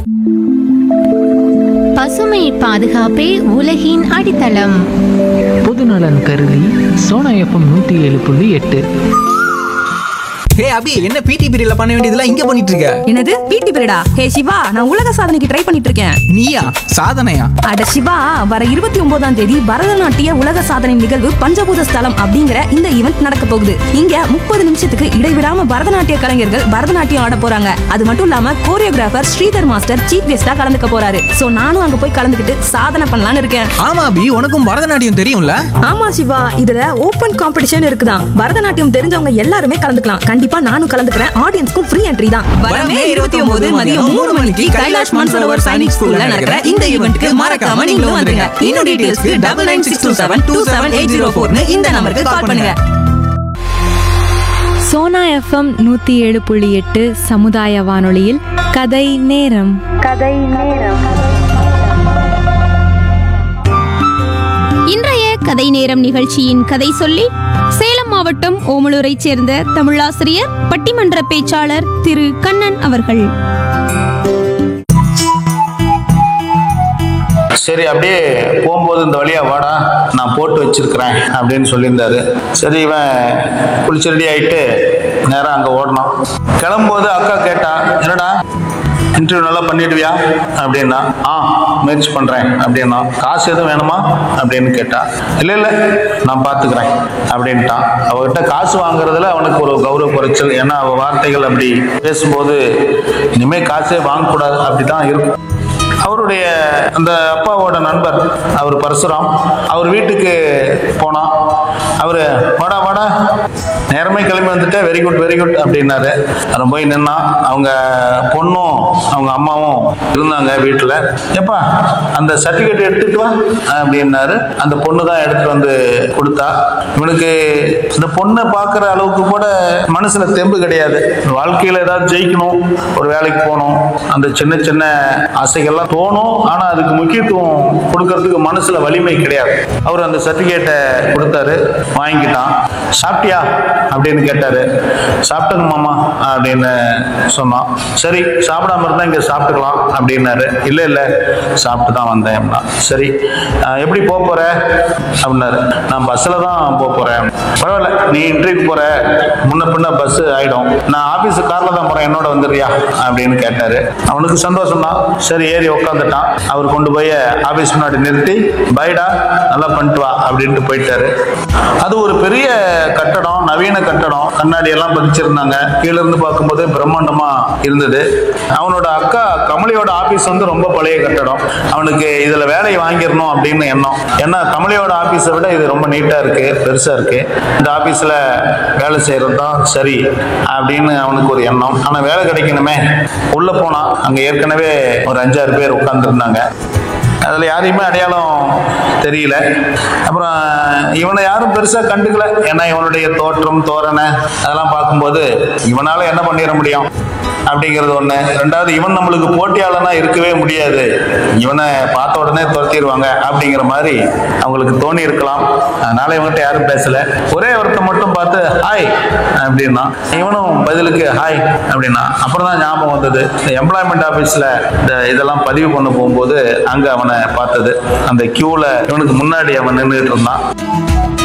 பசுமை பாதுகாப்பே உலகின் அடித்தளம் பொதுநலன் கருதி சோனா எஃப்எம் நூற்றி ஏழு புள்ளி எட்டு ஹே அபி என்ன பிடி பீரியட்ல பண்ண வேண்டியதெல்லாம் இங்க பண்ணிட்டு இருக்க என்னது பிடி பீரியடா ஹே சிவா நான் உலக சாதனைக்கு ட்ரை பண்ணிட்டு இருக்கேன் நீயா சாதனையா அட சிவா வர இருபத்தி ஒன்பதாம் தேதி பரதநாட்டிய உலக சாதனை நிகழ்வு பஞ்சபூத ஸ்தலம் அப்படிங்கிற இந்த ஈவெண்ட் நடக்க போகுது இங்க முப்பது நிமிஷத்துக்கு இடைவிடாம பரதநாட்டிய கலைஞர்கள் பரதநாட்டியம் ஆட போறாங்க அது மட்டும் இல்லாம கோரியோகிராஃபர் ஸ்ரீதர் மாஸ்டர் சீஃப் கெஸ்டா கலந்துக்க போறாரு சோ நானும் அங்க போய் கலந்துக்கிட்டு சாதனை பண்ணலாம்னு இருக்கேன் ஆமா அபி உனக்கும் பரதநாட்டியம் தெரியும்ல ஆமா சிவா இதுல ஓபன் காம்படிஷன் இருக்குதான் பரதநாட்டியம் தெரிஞ்சவங்க எல்லாருமே கலந்துக்கலாம் கண்டிப்பா நானும் கலந்துக்கிறேன் ஆடியன்ஸ்க்கும் ஃப்ரீ என்ட்ரி தான் வரமே இருபத்தி ஒன்பது மதியம் மூணு மணிக்கு கைலாஷ் மான்சரோவர் சைனிக் ஸ்கூல்ல நடக்கிற இந்த ஈவெண்ட்க்கு மறக்காம நீங்களும் வந்துருங்க இன்னும் டீடைல்ஸ்க்கு double nine six two seven two seven eight zero ஃபோர்னு இந்த நம்பருக்கு கால் பண்ணுங்க சோனா எஃப்எம் நூத்தி ஏழு புள்ளி எட்டு சமுதாய வானொலியில் கதை நேரம் இன்றைய கதை நேரம் நிகழ்ச்சியின் கதை சொல்லி சேலம் மாவட்டம் ஓமலூரைச் சேர்ந்த தமிழாசிரியர் பட்டிமன்ற பேச்சாளர் திரு கண்ணன் அவர்கள் சரி அப்படியே போகும்போது இந்த வழியா வாடா நான் போட்டு வச்சிருக்கிறேன் அப்படின்னு சொல்லியிருந்தாரு சரி இவன் குளிச்சு ரெடி ஆயிட்டு நேரா அங்க ஓடணும் கிளம்பும்போது அக்கா கேட்டா என்னடா இன்டர்வியூ நல்லா பண்ணிடுவியா அப்படின்னா ஆ முயற்சி பண்றேன் அப்படின்னா காசு எதுவும் வேணுமா அப்படின்னு கேட்டா இல்ல இல்ல நான் பாத்துக்கிறேன் அப்படின்ட்டான் அவகிட்ட காசு வாங்குறதுல அவனுக்கு ஒரு கௌரவ குறைச்சல் ஏன்னா அவ வார்த்தைகள் அப்படி பேசும்போது இனிமே காசே வாங்கக்கூடாது அப்படிதான் இருக்கும் அவருடைய அந்த அப்பாவோட நண்பர் அவர் பரசுராம் அவர் வீட்டுக்கு போனான் அவர் வாடா வாடா நேரமே கிளம்பி வந்துட்டு வெரி குட் வெரி குட் அப்படின்னாரு அவன் போய் நின்னான் அவங்க பொண்ணும் அவங்க அம்மாவும் இருந்தாங்க வீட்டில் எப்பா அந்த சர்டிஃபிகேட் எடுத்துட்டு வா அப்படின்னாரு அந்த பொண்ணு தான் எடுத்துட்டு வந்து கொடுத்தா இவனுக்கு இந்த பொண்ணை பார்க்குற அளவுக்கு கூட மனசுல தெம்பு கிடையாது வாழ்க்கையில ஏதாவது ஜெயிக்கணும் ஒரு வேலைக்கு போகணும் அந்த சின்ன சின்ன ஆசைகள்லாம் தோணும் ஆனா அதுக்கு முக்கியத்துவம் கொடுக்கறதுக்கு மனசுல வலிமை கிடையாது அவர் அந்த சர்டிபிகேட்டை கொடுத்தாரு வாங்கிட்டான் சாப்பிட்டியா அப்படின்னு கேட்டாரு சாப்பிட்டுங்க மாமா அப்படின்னு சொன்னான் சரி சாப்பிடாம இருந்தா இங்க சாப்பிட்டுக்கலாம் அப்படின்னாரு இல்ல இல்ல சாப்பிட்டு தான் வந்தேன் அப்படின்னா. சரி அஹ், எப்படி போக போற அப்படின்னாரு நான் பஸ்ல தான் போக போறேன் பரவாயில்ல நீ இன்டர்வியூக்கு போற முன்ன பின்ன பஸ் ஆயிடும் நான் ஆபீஸ் கார்ல தான் போறேன் என்னோட வந்துடுறியா அப்படின்னு கேட்டாரு அவனுக்கு சந்தோஷம் தான் சரி ஏறி உட்காந்துட்டான் அவர் கொண்டு போய் ஆபீஸ் முன்னாடி நிறுத்தி பைடா நல்லா பண்ணிட்டு வா அப்படின்ட்டு போயிட்டாரு அது ஒரு பெரிய கட்டடம் நவீன கட்டடம் கண்ணாடி எல்லாம் பதிச்சிருந்தாங்க கீழ இருந்து பார்க்கும்போது பிரம்மாண்டமா இருந்தது அவனோட அக்கா கமலியோட ஆபீஸ் வந்து ரொம்ப பழைய கட்டடம் அவனுக்கு இதுல வேலையை வாங்கிடணும் அப்படின்னு எண்ணம் ஏன்னா கமலியோட ஆபீஸை விட இது ரொம்ப நீட்டா இருக்கு பெருசா இருக்கு இந்த ஆபீஸ்ல வேலை செய்யறது தான் சரி அப்படின்னு அவனுக்கு ஒரு எண்ணம் ஆனா வேலை கிடைக்கணுமே உள்ள போனா அங்க ஏற்கனவே ஒரு அஞ்சாறு பேர் உட்கார்ந்துருந்தாங்க அதில் யாரையுமே அடையாளம் தெரியல அப்புறம் இவனை யாரும் பெருசாக கண்டுக்கல ஏன்னா இவனுடைய தோற்றம் தோரணை அதெல்லாம் பார்க்கும்போது இவனால என்ன பண்ணிட முடியும் அப்படிங்கிறது ஒன்று ரெண்டாவது இவன் நம்மளுக்கு போட்டியாளனா இருக்கவே முடியாது இவனை பார்த்த உடனே துரத்திடுவாங்க அப்படிங்கிற மாதிரி அவங்களுக்கு தோணி இருக்கலாம் அதனால இவன்கிட்ட யாரும் பேசல ஒரே ஒருத்தன் மட்டும் பார்த்து ஹாய் அப்படின்னா இவனும் பதிலுக்கு ஹாய் அப்படின்னா அப்புறம் தான் ஞாபகம் வந்தது இந்த எம்ப்ளாய்மெண்ட் ஆஃபீஸில் இந்த இதெல்லாம் பதிவு பண்ண போகும்போது அங்கே அவனை பார்த்தது அந்த கியூவில் இவனுக்கு முன்னாடி அவன் நின்றுட்டு இருந்தான்